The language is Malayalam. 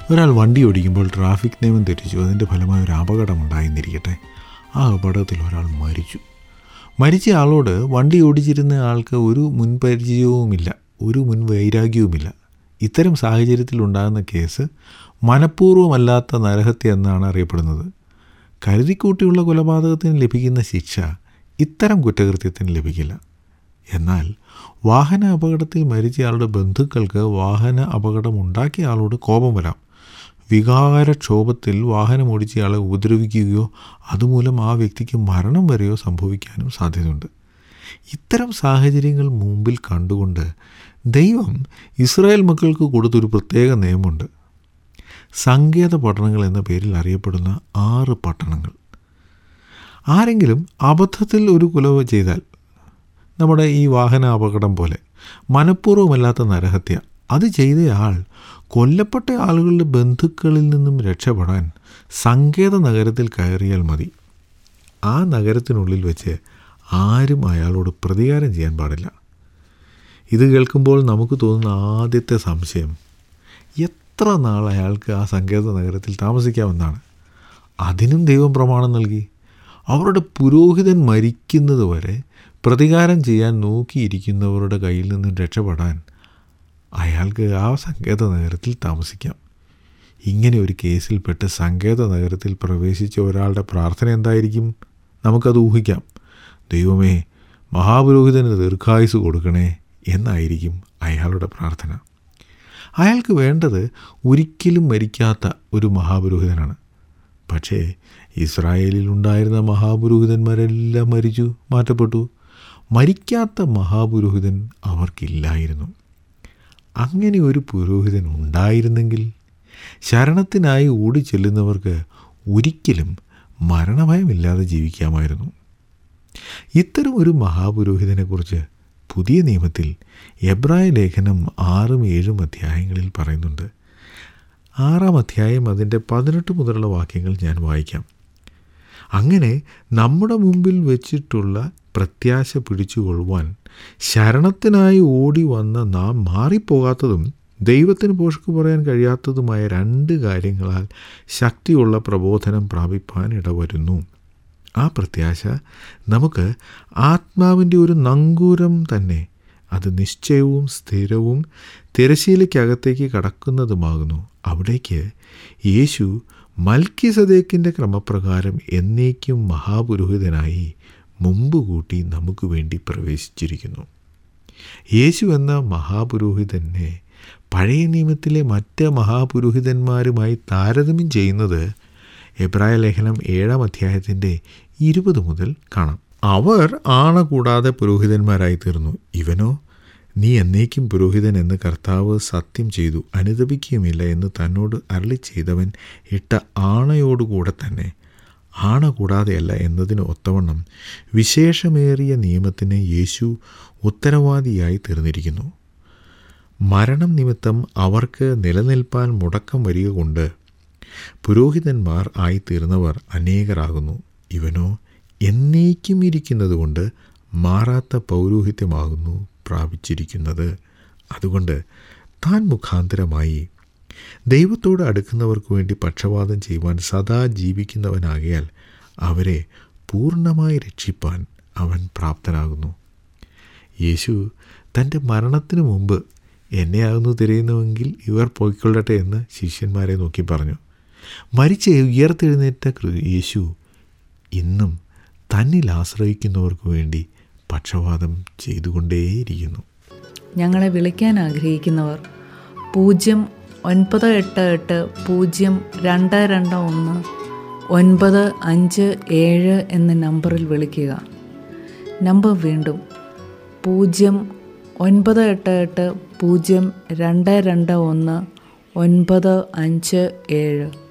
ഒരാൾ വണ്ടി ഓടിക്കുമ്പോൾ ട്രാഫിക് നിയമം തെറ്റിച്ചു അതിൻ്റെ ഫലമായി ഒരു അപകടം ഉണ്ടായെന്നിരിക്കട്ടെ ആ അപകടത്തിൽ ഒരാൾ മരിച്ചു മരിച്ച ആളോട് വണ്ടി ഓടിച്ചിരുന്ന ആൾക്ക് ഒരു മുൻപരിചയവുമില്ല ഒരു മുൻ വൈരാഗ്യവുമില്ല ഇത്തരം സാഹചര്യത്തിൽ ഉണ്ടാകുന്ന കേസ് മനഃപൂർവ്വമല്ലാത്ത നരഹത്യ എന്നാണ് അറിയപ്പെടുന്നത് കരുതിക്കൂട്ടിയുള്ള കൊലപാതകത്തിന് ലഭിക്കുന്ന ശിക്ഷ ഇത്തരം കുറ്റകൃത്യത്തിന് ലഭിക്കില്ല എന്നാൽ വാഹന അപകടത്തിൽ മരിച്ചയാളുടെ ബന്ധുക്കൾക്ക് വാഹന അപകടം ഉണ്ടാക്കിയ ആളോട് കോപം വരാം വികാരക്ഷോഭത്തിൽ വാഹനം ഓടിച്ചയാളെ ഉപദ്രവിക്കുകയോ അതുമൂലം ആ വ്യക്തിക്ക് മരണം വരെയോ സംഭവിക്കാനും സാധ്യതയുണ്ട് ഇത്തരം സാഹചര്യങ്ങൾ മുമ്പിൽ കണ്ടുകൊണ്ട് ദൈവം ഇസ്രായേൽ മക്കൾക്ക് കൊടുത്തൊരു പ്രത്യേക നിയമമുണ്ട് സങ്കേത പട്ടണങ്ങൾ എന്ന പേരിൽ അറിയപ്പെടുന്ന ആറ് പട്ടണങ്ങൾ ആരെങ്കിലും അബദ്ധത്തിൽ ഒരു കുലവ് ചെയ്താൽ നമ്മുടെ ഈ വാഹന അപകടം പോലെ മനഃപൂർവ്വമല്ലാത്ത നരഹത്യ അത് ചെയ്തയാൾ കൊല്ലപ്പെട്ട ആളുകളുടെ ബന്ധുക്കളിൽ നിന്നും രക്ഷപ്പെടാൻ സങ്കേത നഗരത്തിൽ കയറിയാൽ മതി ആ നഗരത്തിനുള്ളിൽ വെച്ച് ആരും അയാളോട് പ്രതികാരം ചെയ്യാൻ പാടില്ല ഇത് കേൾക്കുമ്പോൾ നമുക്ക് തോന്നുന്ന ആദ്യത്തെ സംശയം എത്ര നാൾ അയാൾക്ക് ആ സങ്കേത നഗരത്തിൽ താമസിക്കാമെന്നാണ് അതിനും ദൈവം പ്രമാണം നൽകി അവരുടെ പുരോഹിതൻ മരിക്കുന്നത് വരെ പ്രതികാരം ചെയ്യാൻ നോക്കിയിരിക്കുന്നവരുടെ കയ്യിൽ നിന്നും രക്ഷപ്പെടാൻ അയാൾക്ക് ആ സങ്കേത നഗരത്തിൽ താമസിക്കാം ഇങ്ങനെ ഒരു കേസിൽപ്പെട്ട് സങ്കേത നഗരത്തിൽ പ്രവേശിച്ച ഒരാളുടെ പ്രാർത്ഥന എന്തായിരിക്കും നമുക്കത് ഊഹിക്കാം ദൈവമേ മഹാപുരോഹിതന് ദീർഘായുസ് കൊടുക്കണേ എന്നായിരിക്കും അയാളുടെ പ്രാർത്ഥന അയാൾക്ക് വേണ്ടത് ഒരിക്കലും മരിക്കാത്ത ഒരു മഹാപുരോഹിതനാണ് പക്ഷേ ഇസ്രായേലിൽ ഉണ്ടായിരുന്ന മഹാപുരോഹിതന്മാരെല്ലാം മരിച്ചു മാറ്റപ്പെട്ടു മരിക്കാത്ത മഹാപുരോഹിതൻ അവർക്കില്ലായിരുന്നു അങ്ങനെ ഒരു പുരോഹിതൻ ഉണ്ടായിരുന്നെങ്കിൽ ശരണത്തിനായി ഓടിച്ചെല്ലുന്നവർക്ക് ഒരിക്കലും മരണഭയമില്ലാതെ ജീവിക്കാമായിരുന്നു ഇത്തരം ഒരു മഹാപുരോഹിതനെക്കുറിച്ച് പുതിയ നിയമത്തിൽ എബ്രായ ലേഖനം ആറും ഏഴും അധ്യായങ്ങളിൽ പറയുന്നുണ്ട് ആറാം അധ്യായം അതിൻ്റെ പതിനെട്ട് മുതലുള്ള വാക്യങ്ങൾ ഞാൻ വായിക്കാം അങ്ങനെ നമ്മുടെ മുമ്പിൽ വെച്ചിട്ടുള്ള പ്രത്യാശ പിടിച്ചുകൊള്ളുവാൻ ശരണത്തിനായി ഓടി വന്ന നാം മാറിപ്പോകാത്തതും ദൈവത്തിന് പോഷക്ക് പറയാൻ കഴിയാത്തതുമായ രണ്ട് കാര്യങ്ങളാൽ ശക്തിയുള്ള പ്രബോധനം പ്രാപിപ്പാൻ ഇടവരുന്നു ആ പ്രത്യാശ നമുക്ക് ആത്മാവിൻ്റെ ഒരു നങ്കൂരം തന്നെ അത് നിശ്ചയവും സ്ഥിരവും തിരശീലയ്ക്കകത്തേക്ക് കടക്കുന്നതുമാകുന്നു അവിടേക്ക് യേശു മൽക്കി സദേക്കിൻ്റെ ക്രമപ്രകാരം എന്നേക്കും മഹാപുരോഹിതനായി മുമ്പ് കൂട്ടി നമുക്ക് വേണ്ടി പ്രവേശിച്ചിരിക്കുന്നു യേശു എന്ന മഹാപുരോഹിതനെ പഴയ നിയമത്തിലെ മറ്റ് മഹാപുരോഹിതന്മാരുമായി താരതമ്യം ചെയ്യുന്നത് എബ്രായ ലേഖനം ഏഴാം അധ്യായത്തിൻ്റെ ഇരുപത് മുതൽ കാണാം അവർ ആണ കൂടാതെ പുരോഹിതന്മാരായി തീർന്നു ഇവനോ നീ എന്നേക്കും പുരോഹിതൻ എന്ന് കർത്താവ് സത്യം ചെയ്തു അനുദപിക്കുകയുമില്ല എന്ന് തന്നോട് അരളി ചെയ്തവൻ ഇട്ട ആണയോടുകൂടെ തന്നെ ആണ കൂടാതെയല്ല എന്നതിന് ഒത്തവണ്ണം വിശേഷമേറിയ നിയമത്തിന് യേശു ഉത്തരവാദിയായി തീർന്നിരിക്കുന്നു മരണം നിമിത്തം അവർക്ക് നിലനിൽപ്പാൻ മുടക്കം വരിക കൊണ്ട് പുരോഹിതന്മാർ ആയിത്തീർന്നവർ അനേകരാകുന്നു ഇവനോ എന്നേക്കും ഇരിക്കുന്നതുകൊണ്ട് മാറാത്ത പൗരോഹിത്യമാകുന്നു പ്രാപിച്ചിരിക്കുന്നത് അതുകൊണ്ട് താൻ മുഖാന്തരമായി ദൈവത്തോട് അടുക്കുന്നവർക്ക് വേണ്ടി പക്ഷപാതം ചെയ്യുവാൻ സദാ ജീവിക്കുന്നവനാകിയാൽ അവരെ പൂർണ്ണമായി രക്ഷിപ്പാൻ അവൻ പ്രാപ്തനാകുന്നു യേശു തൻ്റെ മരണത്തിനു മുമ്പ് എന്നെയാകുന്നു തിരയുന്നുവെങ്കിൽ ഇവർ പോയിക്കൊള്ളട്ടെ എന്ന് ശിഷ്യന്മാരെ നോക്കി പറഞ്ഞു മരിച്ച് ഉയർത്തെഴുന്നേറ്റ യേശു ഇന്നും തന്നിൽ ആശ്രയിക്കുന്നവർക്ക് വേണ്ടി പക്ഷപാതം ചെയ്തുകൊണ്ടേയിരിക്കുന്നു ഞങ്ങളെ വിളിക്കാൻ ആഗ്രഹിക്കുന്നവർ പൂജ്യം ഒൻപത് എട്ട് എട്ട് പൂജ്യം രണ്ട് രണ്ട് ഒന്ന് ഒൻപത് അഞ്ച് ഏഴ് എന്ന നമ്പറിൽ വിളിക്കുക നമ്പർ വീണ്ടും പൂജ്യം ഒൻപത് എട്ട് എട്ട് പൂജ്യം രണ്ട് രണ്ട് ഒന്ന് ഒൻപത് അഞ്ച് ഏഴ്